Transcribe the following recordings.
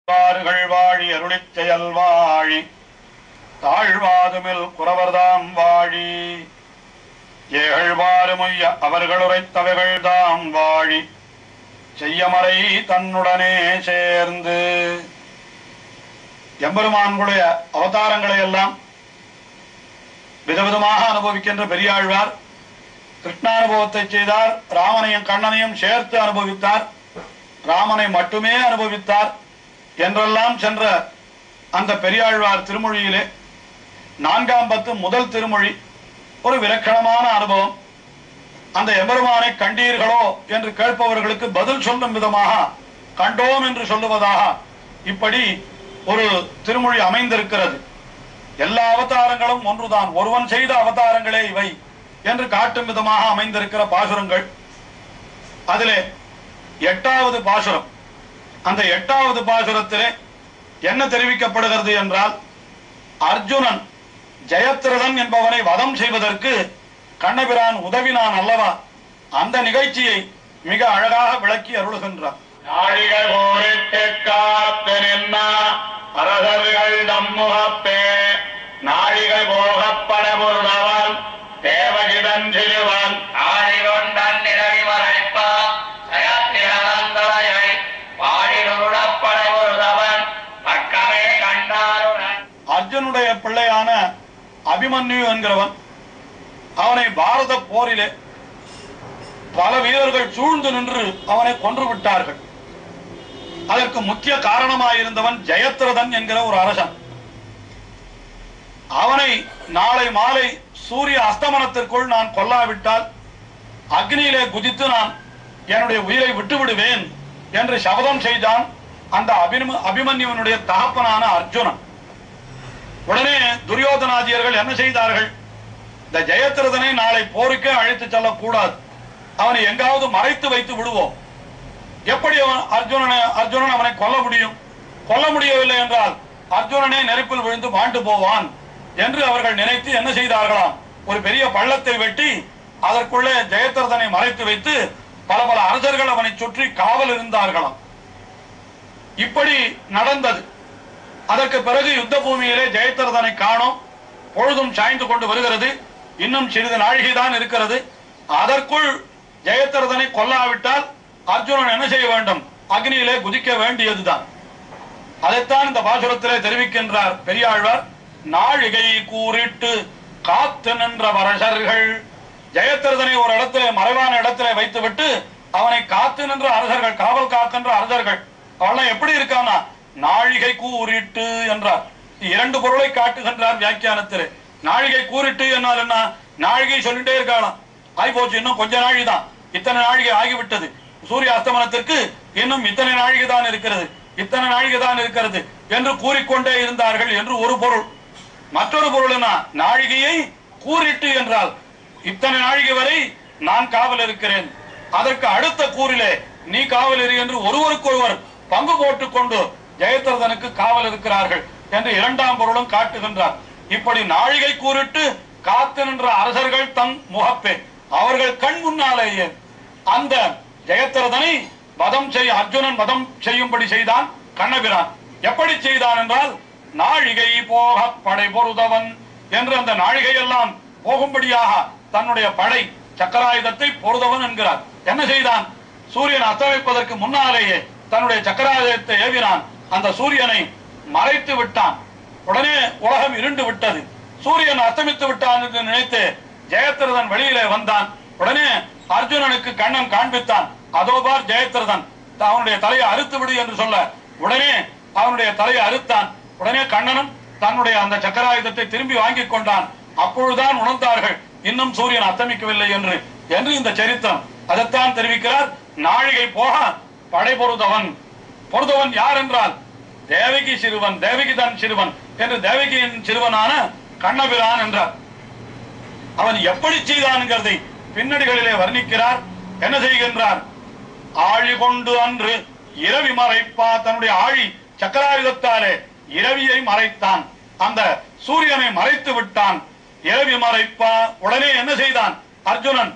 வாறுகள் வாழி அருளிச் செயல் வாழி தாழ்வாதுமில் குறவர்தாம் வாழி ஏகழ்வாறுமொய்ய அவர்களுரைத்தவைகள் தாம் வாழி செய்யமறை தன்னுடனே சேர்ந்து எம்பெருமான்களுடைய அவதாரங்களை எல்லாம் விதவிதமாக அனுபவிக்கின்ற பெரியாழ்வார் கிருஷ்ணானுபவத்தை செய்தார் ராமனையும் கண்ணனையும் சேர்த்து அனுபவித்தார் ராமனை மட்டுமே அனுபவித்தார் என்றெல்லாம் சென்ற அந்த பெரியாழ்வார் திருமொழியிலே நான்காம் பத்து முதல் திருமொழி ஒரு விலக்கணமான அனுபவம் அந்த எம்பெருமானை கண்டீர்களோ என்று கேட்பவர்களுக்கு பதில் சொல்லும் விதமாக கண்டோம் என்று சொல்லுவதாக இப்படி ஒரு திருமொழி அமைந்திருக்கிறது எல்லா அவதாரங்களும் ஒன்றுதான் ஒருவன் செய்த அவதாரங்களே இவை என்று காட்டும் விதமாக அமைந்திருக்கிற பாசுரங்கள் அதிலே எட்டாவது பாசுரம் அந்த எட்டாவது பாசுரத்திலே என்ன தெரிவிக்கப்படுகிறது என்றால் அர்ஜுனன் ஜெயத்ரதன் என்பவனை வதம் செய்வதற்கு கண்ணபிரான் உதவினான் அல்லவா அந்த நிகழ்ச்சியை மிக அழகாக விளக்கி அருளுகின்றார் நாழிகள் போரிட்டு காத்து நின்ன அரசர்கள் தம்முகப்பே நாழிகள் போகப்பட பொருளவன் தேவகிதன் சிறுவன் ஆழிகொண்டன் நிலவி மறைப்ப ஜயத்திரந்தரையை பாடினுடப்பட பொருளவன் பக்கமே கண்டாருடன் அர்ஜுனுடைய பிள்ளையான அபிமன்யு என்கிறவன் அவனை பாரத போரிலே பல வீரர்கள் சூழ்ந்து நின்று அவனை கொன்று விட்டார்கள் அதற்கு முக்கிய காரணமாயிருந்தவன் ஜெயத்ரதன் என்கிற ஒரு அரசன் அவனை நாளை மாலை சூரிய அஸ்தமனத்திற்குள் நான் கொல்லாவிட்டால் அக்னியிலே குதித்து நான் என்னுடைய உயிரை விட்டு விடுவேன் என்று சபதம் செய்தான் அந்த அபிம அபிமன்யுவனுடைய தகப்பனான அர்ஜுனன் உடனே துரியோதனாதியர்கள் என்ன செய்தார்கள் இந்த ஜெயத்ரதனை நாளை போருக்கே அழைத்து செல்லக்கூடாது அவனை எங்காவது மறைத்து வைத்து விடுவோம் எப்படி அவன் அர்ஜுனனை அர்ஜுனன் அவனை கொல்ல முடியும் கொல்ல முடியவில்லை என்றால் அர்ஜுனனே நெருப்பில் விழுந்து மாண்டு போவான் என்று அவர்கள் நினைத்து என்ன செய்தார்களாம் ஒரு பெரிய பள்ளத்தை வெட்டி அதற்குள்ளே ஜெயத்ரதனை மறைத்து வைத்து பல பல அரசர்கள் அவனை சுற்றி காவல் இருந்தார்களாம் இப்படி நடந்தது அதற்கு பிறகு யுத்த பூமியிலே ஜெயத்ரதனை காணோம் பொழுதும் சாய்ந்து கொண்டு வருகிறது இன்னும் சிறிது நாழிகைதான் இருக்கிறது அதற்குள் ஜெயத்ரதனை கொல்லாவிட்டால் அர்ஜுனன் என்ன செய்ய வேண்டும் அக்னியிலே குதிக்க வேண்டியதுதான் அதைத்தான் இந்த பாசுரத்திலே தெரிவிக்கின்றார் பெரியாழ்வார் நாழிகை கூறிட்டு காத்து நின்ற வரசர்கள் ஜெயத்ரதனை ஒரு இடத்திலே மறைவான இடத்திலே வைத்துவிட்டு அவனை காத்து நின்ற அரசர்கள் காவல் காக்கின்ற அரசர்கள் அவெல்லாம் எப்படி இருக்கானா நாழிகை கூறிட்டு என்றார் இரண்டு பொருளை காட்டுகின்றார் வியாக்கியானத்திலே நாழிகை கூறிட்டு என்னால் என்ன நாழிகை சொல்லிட்டே இருக்கலாம் ஆகி போச்சு இன்னும் கொஞ்ச நாழி தான் இத்தனை நாழிகை ஆகிவிட்டது சூரிய அஸ்தமனத்திற்கு இன்னும் இத்தனை நாழிகை தான் இருக்கிறது இத்தனை நாழிகை தான் இருக்கிறது என்று கூறிக்கொண்டே இருந்தார்கள் என்று ஒரு பொருள் மற்றொரு பொருள் என்ன நாழிகையை கூறிட்டு என்றால் இத்தனை நாழிகை வரை நான் காவல் இருக்கிறேன் அதற்கு அடுத்த கூறிலே நீ காவல் இரு என்று ஒருவருக்கொருவர் பங்கு போட்டுக் கொண்டு ஜெயத்ரதனுக்கு காவல் இருக்கிறார்கள் என்று இரண்டாம் பொருளும் காட்டுகின்றார் இப்படி நாழிகை கூறிட்டு காத்து நின்ற அரசர்கள் தன் முகப்பே அவர்கள் கண் முன்னாலேயே அந்த ஜெயத்ரதனை வதம் செய் அர்ஜுனன் வதம் செய்யும்படி செய்தான் கண்ணபிரான் எப்படி செய்தான் என்றால் நாழிகை போக படை பொருதவன் என்று அந்த நாழிகை எல்லாம் போகும்படியாக தன்னுடைய படை சக்கராயுதத்தை பொருதவன் என்கிறார் என்ன செய்தான் சூரியன் அஸ்தமிப்பதற்கு முன்னாலேயே தன்னுடைய சக்கராயுதத்தை ஏவினான் அந்த சூரியனை மறைத்து விட்டான் உடனே உலகம் இருண்டு விட்டது சூரியன் அஸ்தமித்து விட்டான் என்று நினைத்து ஜெயத்ரதன் வெளியிலே வந்தான் உடனே அர்ஜுனனுக்கு கண்ணன் காண்பித்தான் அதோ பார் ஜெயத்ரதன் அவனுடைய தலையை அறுத்து விடு என்று சொல்ல உடனே அவனுடைய தலையை அறுத்தான் உடனே கண்ணனும் தன்னுடைய அந்த சக்கராயுதத்தை திரும்பி வாங்கிக் கொண்டான் அப்பொழுதுதான் உணர்ந்தார்கள் இன்னும் சூரியன் அஸ்தமிக்கவில்லை என்று என்று இந்த சரித்திரம் அதைத்தான் தெரிவிக்கிறார் நாழிகை போக படை பொருதவன் பொருதவன் யார் என்றால் தேவகி சிறுவன் தேவகி தான் சிறுவன் என்று தேவகியின் சிறுவனான கண்ணபிரான் என்றார் அவன் எப்படி செய்தான்ங்கிறதை பின்னடிகளிலே வர்ணிக்கிறார் என்ன செய்கின்றார் ஆழி கொண்டு அன்று இரவி மறைப்பா தன்னுடைய ஆழி சக்கராயுதத்தாலே இரவியை மறைத்தான் அந்த சூரியனை மறைத்து விட்டான் இரவி மறைப்பா உடனே என்ன செய்தான் அர்ஜுனன்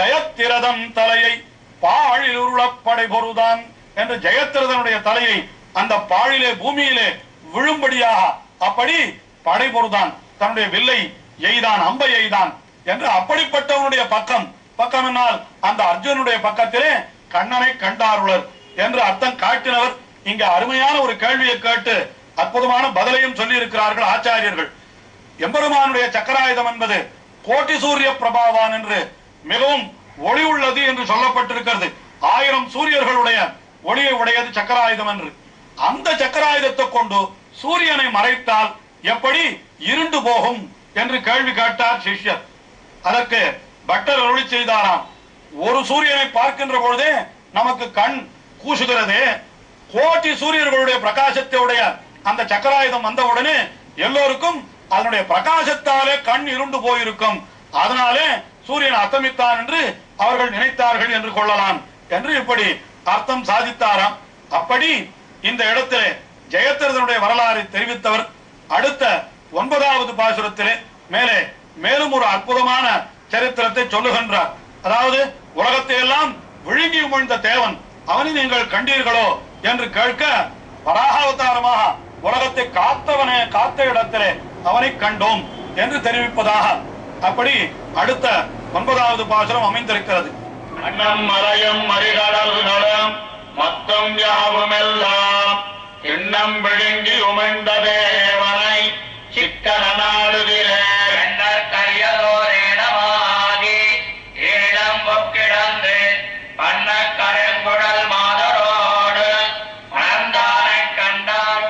ஜெயத்திரதன் தலையை பாழில் உருளப்படை பொருதான் என்று ஜெயத்ரதனுடைய தலையை அந்த பாழிலே பூமியிலே விழும்படியாக அப்படி படைபொருதான் தன்னுடைய வில்லை எய்தான் அம்பை எய்தான் என்று அப்படிப்பட்டவனுடைய பக்கம் பக்கம் என்னால் அந்த அர்ஜுனுடைய பக்கத்திலே கண்ணனை கண்டாருளர் என்று அர்த்தம் காட்டினவர் இங்க அருமையான ஒரு கேள்வியை கேட்டு அற்புதமான பதிலையும் சொல்லி இருக்கிறார்கள் ஆச்சாரியர்கள் எம்பெருமானுடைய சக்கராயுதம் என்பது கோட்டி சூரிய பிரபாவான் என்று மிகவும் ஒளி உள்ளது என்று சொல்லப்பட்டிருக்கிறது ஆயிரம் சூரியர்களுடைய ஒளியை உடையது சக்கராயுதம் என்று அந்த சக்கராயுதத்தை கொண்டு சூரியனை மறைத்தால் எப்படி இருண்டு போகும் என்று கேள்வி கேட்டார் சிஷ்யர் அதற்கு பட்டர் அருளி செய்தாராம் ஒரு சூரியனை பார்க்கின்ற பொழுதே நமக்கு கண் கூசுகிறதே கோட்டி சூரியர்களுடைய பிரகாசத்தையுடைய அந்த சக்கராயுதம் வந்த உடனே எல்லோருக்கும் அதனுடைய பிரகாசத்தாலே கண் இருண்டு போயிருக்கும் அதனாலே சூரியன் அத்தமித்தான் என்று அவர்கள் நினைத்தார்கள் என்று கொள்ளலாம் என்று இப்படி அர்த்தம் சாதித்தாராம் அப்படி இந்த இடத்திலே ஜெயத்திரதனுடைய வரலாறை தெரிவித்தவர் அடுத்த ஒன்பதாவது பாசுரத்திலே மேலே மேலும் ஒரு அற்புதமான சரித்திரத்தை சொல்லுகின்றார் அதாவது உலகத்தை எல்லாம் விழுங்கி உமிழ்ந்த தேவன் அவனை நீங்கள் கண்டீர்களோ என்று கேட்க வராகாவதாரமாக உலகத்தை காத்தவனே காத்த இடத்திலே அவனை கண்டோம் என்று தெரிவிப்பதாக அப்படி அடுத்த ஒன்பதாவது பாசுரம் அமைந்திருக்கிறது அன்னம் மலையும் மறிகடல்களும் மொத்தம் யாவுமெல்லாம் எண்ணம் விழுங்கி உமிழ்ந்த தேவனை சிக்கன நாடுகிறேன் கரியதோரேனமாகி ஈழம் பொக்கிடந்து பண்ண கருங்குழல் மாதரோடு மணந்தானை கண்டான்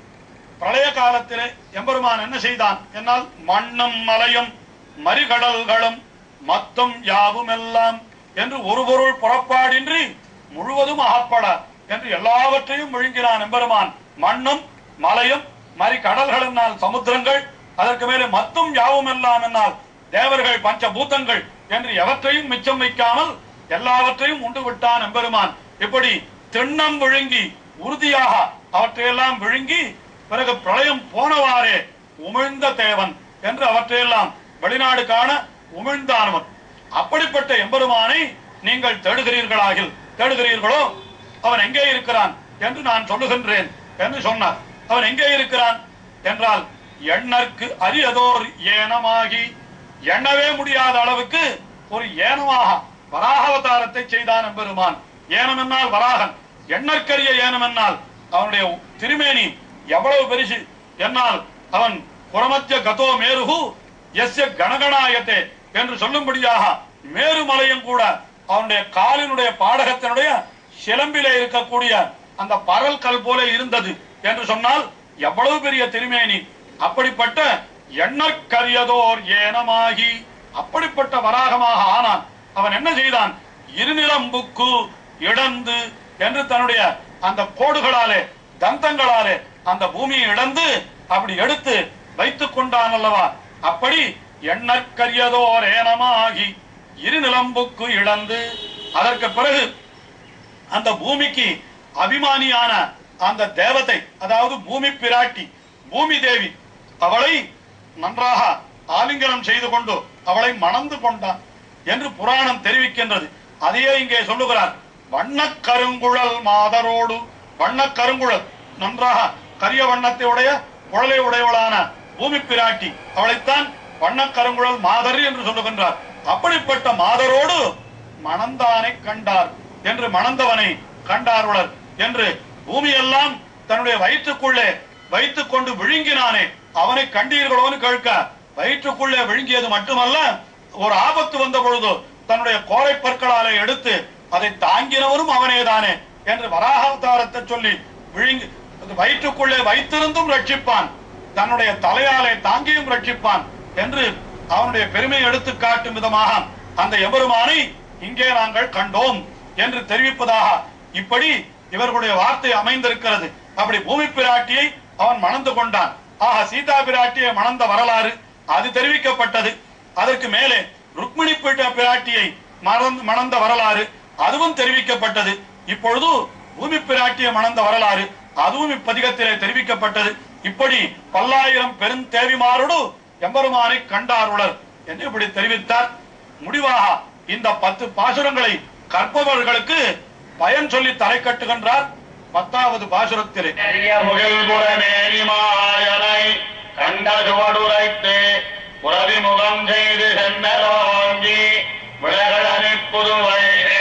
பிரளய காலத்திலே எம்பெருமான் என்ன செய்தான் என்னால் மண்ணும் மலையும் மறிகடல்களும் மத்தும் யாவும் எல்லாம் என்று ஒரு பொருள் புறப்பாடின்றி முழுவதும் அகப்பட என்று எல்லாவற்றையும் விழுங்கினான் எம்பெருமான் மண்ணும் மலையும் மறிகடல்கள் என்னால் சமுத்திரங்கள் அதற்கு மேலே மத்தும் யாவும் எல்லாம் என்னால் தேவர்கள் பஞ்சபூதங்கள் என்று எவற்றையும் மிச்சம் வைக்காமல் எல்லாவற்றையும் உண்டு விட்டான் எம்பெருமான் இப்படி திண்ணம் விழுங்கி உறுதியாக அவற்றையெல்லாம் விழுங்கி பிறகு பிரளயம் போனவாறே உமிழ்ந்த தேவன் என்று அவற்றையெல்லாம் வெளிநாடு காண உமிழ்ந்தானவன் அப்படிப்பட்ட எம்பெருமானை நீங்கள் தேடுகிறீர்களாகில் தேடுகிறீர்களோ அவன் எங்கே இருக்கிறான் என்று நான் சொல்லுகின்றேன் என்று சொன்னார் அவன் எங்கே இருக்கிறான் என்றால் எண்ணற்கு அரியதோர் ஏனமாகி எண்ணவே முடியாத அளவுக்கு ஒரு ஏனமாக வராகாவதாரத்தை செய்தான் எம்பெருமான் ஏனம் என்னால் வராகன் எண்ணற்கரிய ஏனம் என்னால் அவனுடைய திருமேனி எவ்வளவு பெருசு என்னால் அவன் புறமத்திய கதோ மேருகு எஸ்ய கணகணாயத்தே என்று சொல்லும்படியாக மேருமலையும் கூட அவனுடைய காலினுடைய பாடகத்தினுடைய சிலம்பிலே இருக்கக்கூடிய அந்த பரல் கல் போல இருந்தது என்று சொன்னால் எவ்வளவு பெரிய திருமேனி அப்படிப்பட்ட எண்ணற்கரியதோர் ஏனமாகி அப்படிப்பட்ட வராகமாக ஆனான் அவன் என்ன செய்தான் இருநிலம்புக்கு இடந்து என்று தன்னுடைய அந்த கோடுகளாலே தந்தங்களாலே அந்த பூமியை இடந்து அப்படி எடுத்து வைத்துக் கொண்டான் அல்லவா அப்படி எண்ணற்கரியதோர் ஏனமாகி இருநிலம்புக்கு இழந்து அதற்கு பிறகு அந்த பூமிக்கு அபிமானியான அந்த தேவதை அதாவது பூமி பிராட்டி பூமி தேவி அவளை நன்றாக ஆலிங்கனம் செய்து கொண்டு அவளை மணந்து கொண்டான் என்று புராணம் தெரிவிக்கின்றது அதையே இங்கே சொல்லுகிறார் வண்ணக் கருங்குழல் மாதரோடு வண்ணக் கருங்குழல் நன்றாக கரிய வண்ணத்தை உடைய குழலை உடையவளான பூமி பிராட்டி அவளைத்தான் வண்ணக் கருங்குழல் மாதர் என்று சொல்லுகின்றார் அப்படிப்பட்ட மாதரோடு மணந்தானை கண்டார் என்று மணந்தவனை கண்டாருளர் என்று பூமியெல்லாம் தன்னுடைய வயிற்றுக்குள்ளே வைத்துக் கொண்டு விழுங்கினானே அவனை கண்டீர்களோன்னு கேட்க வயிற்றுக்குள்ளே விழுங்கியது மட்டுமல்ல ஒரு ஆபத்து வந்த பொழுது தன்னுடைய கோரை பற்களாலே எடுத்து அதை தாங்கினவரும் அவனேதானே என்று வராகாவதாரத்தை சொல்லி விழுங்கி அது வயிற்றுக்குள்ளே வைத்திருந்தும் ரட்சிப்பான் தன்னுடைய தலையாலே தாங்கியும் ரட்சிப்பான் என்று அவனுடைய பெருமை எடுத்து காட்டும் விதமாக அந்த எபெருமானை இங்கே நாங்கள் கண்டோம் என்று தெரிவிப்பதாக இப்படி இவர்களுடைய வார்த்தை அமைந்திருக்கிறது அப்படி பூமி பிராட்டியை அவன் மணந்து கொண்டான் ஆக சீதா பிராட்டியை மணந்த வரலாறு அது தெரிவிக்கப்பட்டது அதற்கு மேலே ருக்மிணி பீட்ட பிராட்டியை மறந்து மணந்த வரலாறு அதுவும் தெரிவிக்கப்பட்டது இப்பொழுது பூமி பிராட்டியை மணந்த வரலாறு அதுவும் இப்பதிகத்திலே தெரிவிக்கப்பட்டது இப்படி பல்லாயிரம் பெருந்தேவிமாரோடு எம்பெருமானை கண்டாருளர் என்று இப்படி தெரிவித்தார் முடிவாக இந்த பத்து பாசுரங்களை கற்பவர்களுக்கு பயன் சொல்லி தலை கட்டுகின்றார் பத்தாவது பாசுரத்திலே பெரிய முகில்புறமேனி மாயனை கண்ட சுவடுரைத்து புறவி முகம் செய்து சென்னலோங்கி விளைகளனி புதுவை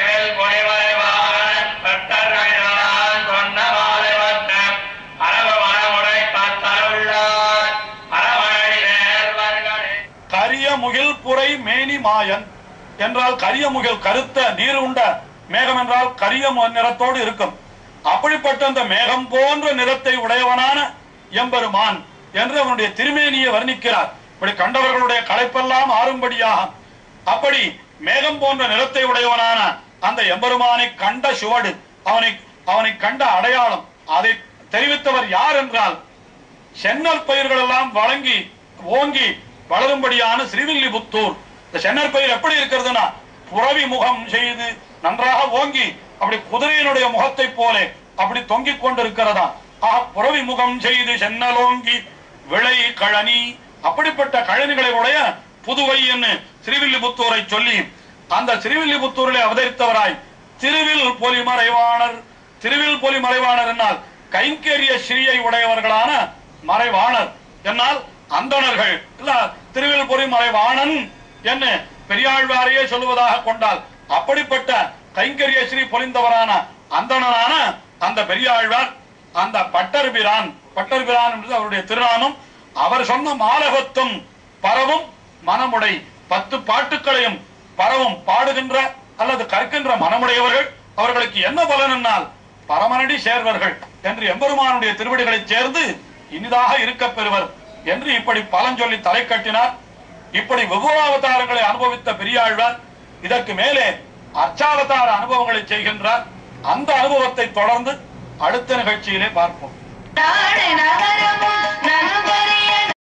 பொலிவரைவான் பட்டர்வைதான் சொன்ன மாலைவட்டம் அரபு மனமுறை பத்தருள்ளார் அரவணி நேர்வர்களே கரிய முகில் புரை மேனி மாயன் என்றால் கரிய முகில் கருத்த நீர் உண்ட மேகம் என்றால் கரிய மு- நிறத்தோடு இருக்கும் அப்படிப்பட்ட அந்த மேகம் போன்ற நிறத்தை உடையவனான எம்பெருமான் என்று அவனுடைய திருமேனியை வர்ணிக்கிறார் இப்படி கண்டவர்களுடைய களைப்பெல்லாம் ஆறும்படியாக அப்படி மேகம் போன்ற நிறத்தை உடையவனான அந்த எம்பெருமானை கண்ட சுவடு அவனை அவனை கண்ட அடையாளம் அதை தெரிவித்தவர் யார் என்றால் சென்னல் பயிர்கள் எல்லாம் வழங்கி ஓங்கி வளரும்படியான ஸ்ரீவில்லிபுத்தூர் இந்த சென்னல் பயிர் எப்படி இருக்கிறதுனா புறவி முகம் செய்து நன்றாக ஓங்கி அப்படி குதிரையினுடைய முகத்தை போல அப்படி தொங்கிக் கொண்டிருக்கிறதா ஆக புறவி முகம் செய்து சென்னலோங்கி விளை கழனி அப்படிப்பட்ட கழனிகளை உடைய புதுவை என்று ஸ்ரீவில்லிபுத்தூரை சொல்லி அந்த ஸ்ரீவில்லிபுத்தூரிலே அவதரித்தவராய் திருவில் பொலிமறைவாணர் திருவில் பொலி மறைவாணர் என்னால் கைங்கரிய ஸ்ரீயை உடையவர்களான மறைவாணர் என்னால் அந்தணர்கள் இல்ல திருவில் பொலி மறைவாணன் என்ன பெரியாழ்வாரையே சொல்லுவதாக கொண்டால் அப்படிப்பட்ட கைங்கரிய ஸ்ரீ பொலிந்தவரான அந்தணனான அந்த பெரியாழ்வார் அந்த பட்டர்பிரான் பட்டர்பிரான் என்பது அவருடைய திருநாமம் அவர் சொன்ன மாலகத்தும் பரவும் மனமுடை பத்து பாட்டுக்களையும் பரவும் பாடுகின்ற அல்லது கற்கின்ற மனமுடையவர்கள் அவர்களுக்கு என்ன பலன் என்னால் பரமனடி சேர்வர்கள் என்று எம்பெருமானுடைய திருவடிகளை சேர்ந்து இனிதாக இருக்கப் பெறுவர் என்று இப்படி பலன் சொல்லி தலை கட்டினார் இப்படி விபவாவதாரங்களை அனுபவித்த பெரியாழ்வார் இதற்கு மேலே அர்ச்சாவதார அனுபவங்களை செய்கின்றார் அந்த அனுபவத்தை தொடர்ந்து அடுத்த நிகழ்ச்சியிலே பார்ப்போம் நான்